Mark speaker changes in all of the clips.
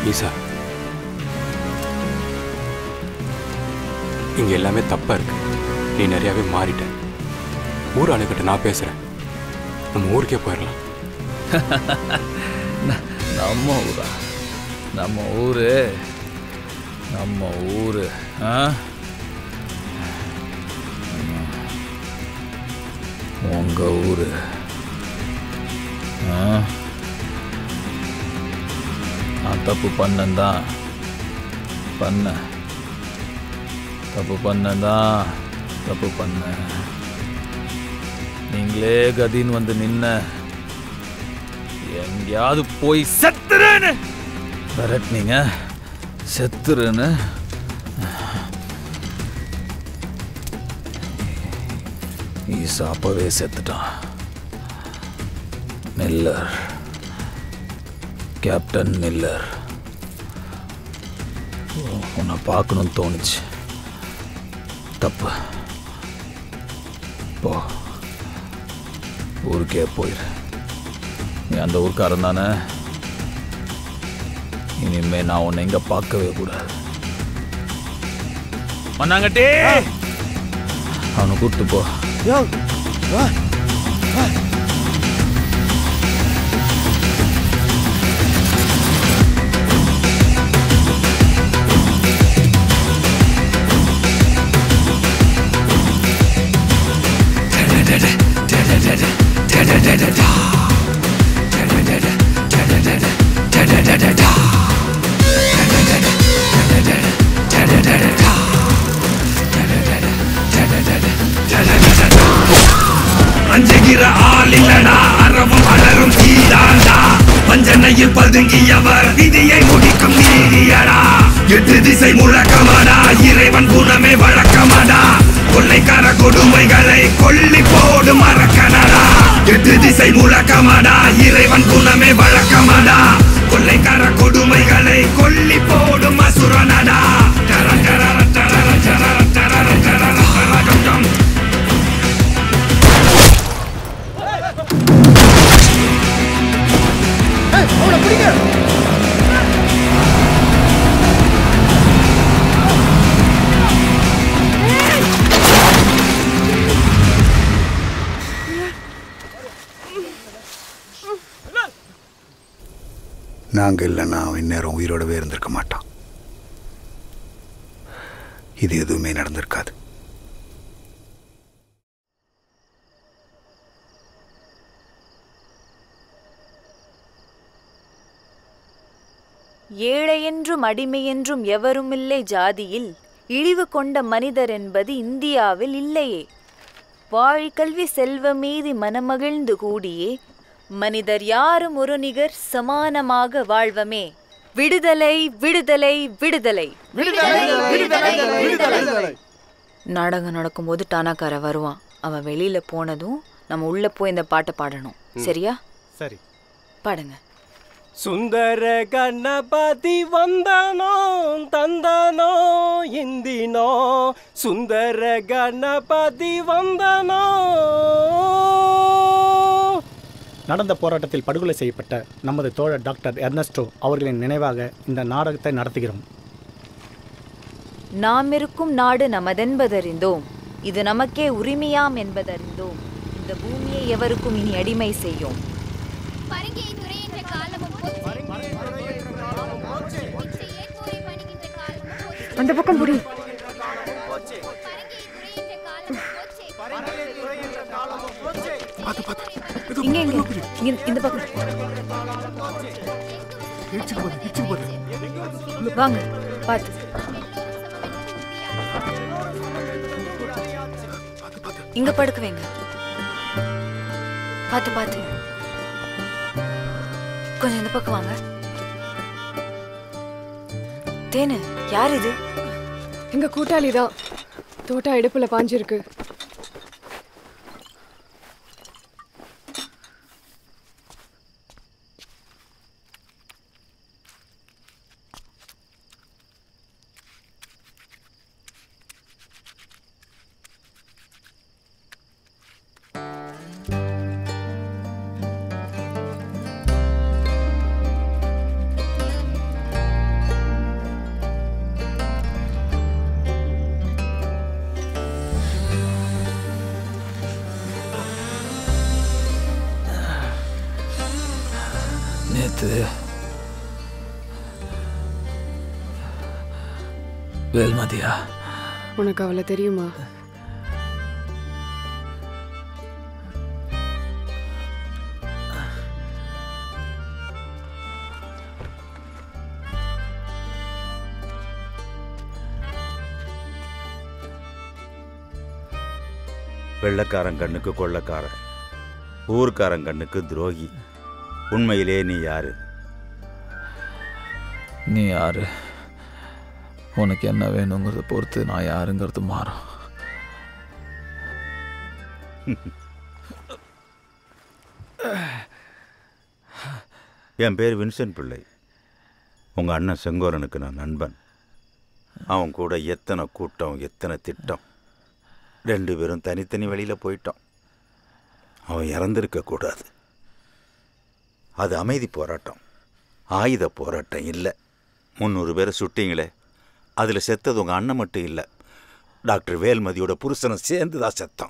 Speaker 1: ஈசா இங்க எல்லாமே தப்பா இருக்கு நீ நிறையாவே மாறிட்ட ஊர் ஆளுகிட்ட நான் பேசுறேன் நம்ம ஊருக்கே போயிடலாம்
Speaker 2: நம்ம ஊரா நம்ம ஊரு நம்ம ஊரு ஆ உங்க ஊரு ஆ நான் தப்பு பண்ணந்தான் பண்ண தப்பு பண்ணதான் தப்பு பண்ண நீங்களே கதின்னு வந்து நின்ன எங்கேயாவது போய் செத்துறேன்னு விரட்டினீங்க செத்துருன்னு ஈசா அப்பவே செத்துட்டான் மில்லர் கேப்டன் மில்லர் உன்னை பார்க்கணும்னு தோணுச்சு தப்பு போ ஊருக்கே போயிரு நீ அந்த ஊர்க்காரன் தானே இனிமே நான் உன்னை இங்க பார்க்கவே கூடாது மண்ணாங்கட்டி அவனை கூப்பிட்டு போ
Speaker 3: யோ வா வா
Speaker 4: அஞ்சுகிற ஆள் இல்லடா அறவும் அலரும் தீதாண்டா வஞ்சனையில் பதுங்கியவர் விதியை முடிக்கும் நீதியடா எட்டு திசை முழக்கமாடா இறைவன் குணமே வழக்கமாடா கொள்ளைக்கார கொடுமைகளை கொல்லி போடும் அரக்கனடா எட்டு திசை முழக்கமாடா இறைவன் குணமே வழக்கமாடா கொள்ளைக்கார கொடுமைகளை கொல்லி போடும் அசுரனடா டர டர டர டர டர டர டர டம் டம்
Speaker 3: அவனை பிடிங்க
Speaker 5: நாங்க இல்லைன்னா அவன் இந்நேரம் உயிரோடவே இருந்திருக்க மாட்டான் இது எதுவுமே நடந்திருக்காது
Speaker 6: ஏழையென்றும் அடிமையென்றும் எவருமில்லை ஜாதியில் இழிவு கொண்ட மனிதர் என்பது இந்தியாவில் இல்லையே வாழி கல்வி செல்வ மீதி மனமகிழ்ந்து கூடியே மனிதர் யாரும் ஒரு நிகர் சமானமாக வாழ்வமே விடுதலை விடுதலை விடுதலை நாடகம் நடக்கும்போது டானாக்கார வருவான் அவன் வெளியில போனதும் நம்ம உள்ள போய் இந்த பாட்டை பாடணும் சரியா
Speaker 7: சரி
Speaker 6: பாடுங்க
Speaker 7: சுந்தர கணபதி வந்தனோ தந்தனோ இந்தினோ சுந்தர கணபதி வந்தனோ
Speaker 8: நடந்த போராட்டத்தில் படுகொலை செய்யப்பட்ட நமது தோழர் டாக்டர் எர்னஸ்டோ அவர்களின் நினைவாக இந்த நாடகத்தை நடத்துகிறோம்
Speaker 6: நாம் இருக்கும் நாடு நமதென்பதறிந்தோம் இது நமக்கே உரிமையாம் என்பதறிந்தோம் இந்த பூமியை எவருக்கும் இனி அடிமை செய்யும்
Speaker 9: பரங்கியை துறை என்ற காலமும் போச்சு. பிச்சையே கோரி பணிகின்ற காலமும் போச்சு.
Speaker 10: அந்த பக்கம் புடி
Speaker 9: பரங்கியை துறை என்ற காலமும் போச்சு.
Speaker 6: இங்க இங்க இங்க இந்த பக்கம் வாங்க பாத்து இங்க படுக்க வைங்க பாத்து பாத்து கொஞ்சம் இந்த பக்கம் வாங்க தேனு யார் இது
Speaker 10: எங்க கூட்டாளி தான் தோட்டா இடுப்புல பாஞ்சிருக்கு
Speaker 2: நேத்து வேல்மதியா
Speaker 10: உனக்கு அவளை தெரியுமா
Speaker 11: வெள்ளக்காரன் கண்ணுக்கு கொள்ளக்காரன் ஊர்க்காரன் கண்ணுக்கு துரோகி உண்மையிலே நீ யாரு
Speaker 2: நீ யாரு உனக்கு என்ன வேணுங்கிறத பொறுத்து நான் யாருங்கிறது மாறும்
Speaker 11: என் பேர் வின்சென்ட் பிள்ளை உங்கள் அண்ணன் செங்கோரனுக்கு நான் நண்பன் அவன் கூட எத்தனை கூட்டம் எத்தனை திட்டம் ரெண்டு பேரும் தனித்தனி வழியில் போயிட்டோம் அவன் இறந்திருக்க கூடாது அது அமைதி போராட்டம் ஆயுத போராட்டம் இல்லை முந்நூறு பேரை சுட்டிங்களே அதில் செத்தது உங்கள் அண்ணன் மட்டும் இல்லை டாக்டர் வேல்மதியோட புருஷனை சேர்ந்து தான் செத்தான்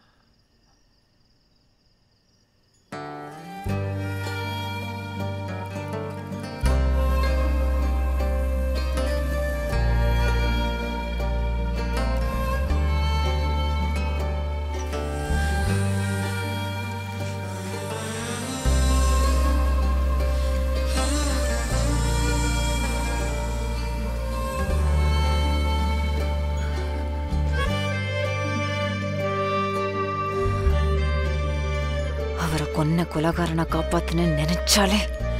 Speaker 6: அவரை கொன்ன கொலகாரனை காப்பாத்துன்னு நினைச்சாலே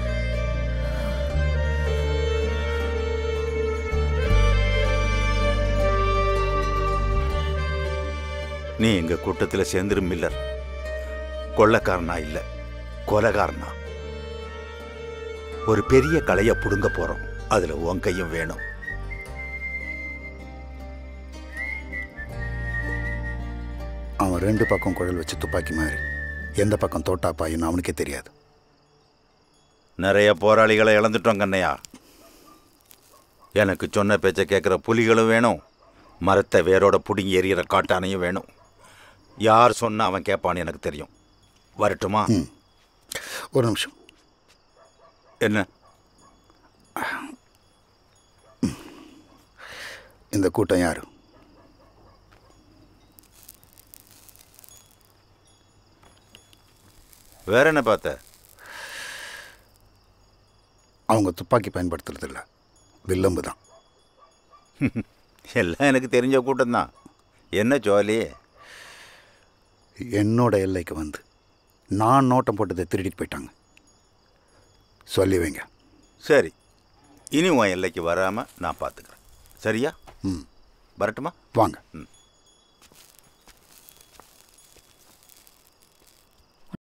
Speaker 11: நீ எங்க கூட்டத்தில் சேர்ந்துரு மில்லர் கொள்ளக்காரனா இல்ல கொலகாரனா ஒரு பெரிய கலைய புடுங்க போறோம் அதுல உன் கையும் வேணும்
Speaker 5: அவன் ரெண்டு பக்கம் குழல் வச்சு துப்பாக்கி மாதிரி எந்த பக்கம் தோட்டா பாயின்னு அவனுக்கே தெரியாது
Speaker 11: நிறைய போராளிகளை இழந்துட்டோம் கண்ணையா எனக்கு சொன்ன பேச்சை கேட்குற புலிகளும் வேணும் மரத்தை வேரோட பிடுங்கி எறிகிற காட்டானையும் வேணும் யார் சொன்னா அவன் கேட்பான்னு எனக்கு தெரியும் வரட்டுமா
Speaker 5: ஒரு நிமிஷம்
Speaker 11: என்ன
Speaker 5: இந்த கூட்டம் யாரு
Speaker 11: வேற என்ன பார்த்த
Speaker 5: அவங்க துப்பாக்கி பயன்படுத்துறதில்ல வில்லம்பு தான்
Speaker 11: எல்லாம் எனக்கு தெரிஞ்ச கூட்டம்தான் என்ன ஜோலி
Speaker 5: என்னோட எல்லைக்கு வந்து நான் நோட்டம் போட்டதை திருடிட்டு போயிட்டாங்க சொல்லி வைங்க
Speaker 11: சரி இனி உன் எல்லைக்கு வராமல் நான் பார்த்துக்கிறேன் சரியா
Speaker 5: ம்
Speaker 11: வரட்டுமா
Speaker 5: வாங்க
Speaker 11: ம்